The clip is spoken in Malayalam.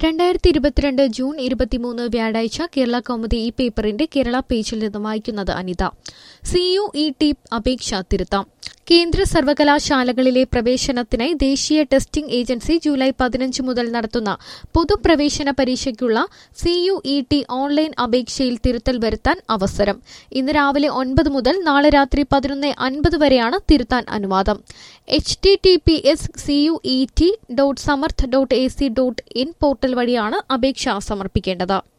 രണ്ടായിരത്തി ഇരുപത്തിരണ്ട് ജൂൺ ഇരുപത്തിമൂന്ന് വ്യാഴാഴ്ച കേരള കൗമുദി ഈ പേപ്പറിന്റെ കേരള പേജിൽ നിന്ന് വായിക്കുന്നത് Anitha C U E T അപേക്ഷ തിരുത്താം കേന്ദ്ര സർവകലാശാലകളിലെ പ്രവേശനത്തിനായി ദേശീയ ടെസ്റ്റിംഗ് ഏജൻസി ജൂലൈ പതിനഞ്ച് മുതൽ നടത്തുന്ന പൊതുപ്രവേശന പരീക്ഷയ്ക്കുള്ള C U E T online അപേക്ഷയിൽ തിരുത്തൽ വരുത്താൻ അവസരം ഇന്ന് രാവിലെ ഒൻപത് മുതൽ നാളെ രാത്രി പതിനൊന്ന് അൻപത് വരെയാണ് തിരുത്താൻ അനുവാദം H T T P S C U E T dot Samarth dot A C dot in portal വഴിയാണ് അപേക്ഷ സമർപ്പിക്കേണ്ടത്